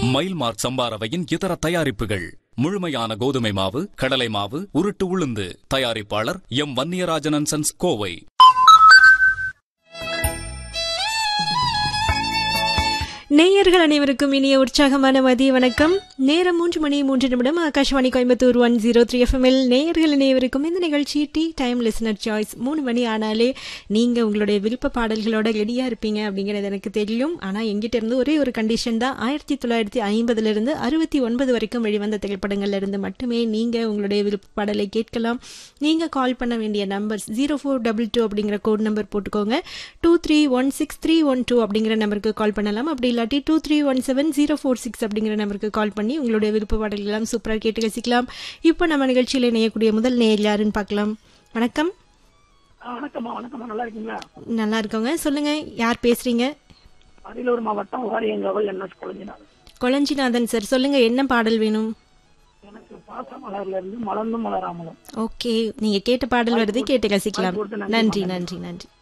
மைல்மார்க் சம்பா ரவையின் இதர தயாரிப்புகள் முழுமையான கோதுமை மாவு கடலை மாவு உருட்டு உளுந்து தயாரிப்பாளர் எம் வன்னியராஜன் சன்ஸ் கோவை நேயர்கள் அனைவருக்கும் இனிய உற்சாகமான மதிய வணக்கம் நேரம் மூன்று மணி மூன்று நிமிடம் Akashvani Coimbatore one zero three எஃப்எம்எல் நேயர்கள் அனைவருக்கும் இந்த நிகழ்ச்சி டீ டைம் லிசனர் சாய்ஸ் மூணு மணி ஆனாலே நீங்கள் உங்களுடைய விருப்ப பாடல்களோட ரெடியாக இருப்பீங்க அப்படிங்கிறது எனக்கு தெரியும் ஆனால் எங்கிட்ட இருந்து ஒரே ஒரு கண்டிஷன் தான் ஆயிரத்தி தொள்ளாயிரத்தி ஐம்பதுலேருந்து அறுபத்தி ஒன்பது வரைக்கும் வெளிவந்த திரைப்படங்கள்ல இருந்து மட்டுமே நீங்கள் உங்களுடைய விருப்ப பாடலை கேட்கலாம் நீங்கள் கால் பண்ண வேண்டிய numbers zero four double two அப்படிங்கிற கோட் நம்பர் போட்டுக்கோங்க two three one six three one two அப்படிங்கிற நம்பருக்கு கால் பண்ணலாம் அப்படி இல்லாட்டி two three one seven zero four six அப்படிங்கிற நம்பருக்கு கால் பண்ணி உங்களுடைய விருப்ப பாடல்கள் எல்லாம் சூப்பராக கேட்டு ரசிக்கலாம் இப்போ நம்ம நிகழ்ச்சியில் இணையக்கூடிய முதல் நேர் யாருன்னு பார்க்கலாம் வணக்கம் ஆ, வணக்கம்மா வணக்கம்மா நல்லா இருக்கீங்களா நல்லா இருக்கவங்க சொல்லுங்க யார் பேசுறீங்க அரியலூர் மாவட்டம் வாரியங்காவல் என்எஸ் குழஞ்சினார் கொளஞ்சிநாதன் சார் சொல்லுங்க என்ன பாடல் வேணும் எனக்கு பாச மலர்ல இருந்து மலர்ந்தும் மலராமலும் ஓகே நீங்க கேட்ட பாடல் வருது கேட்டு ரசிக்கலாம் வாய்ப்பு கொடுத்து நன்றி, நன்றி நன்றி. நன்றி நன்றி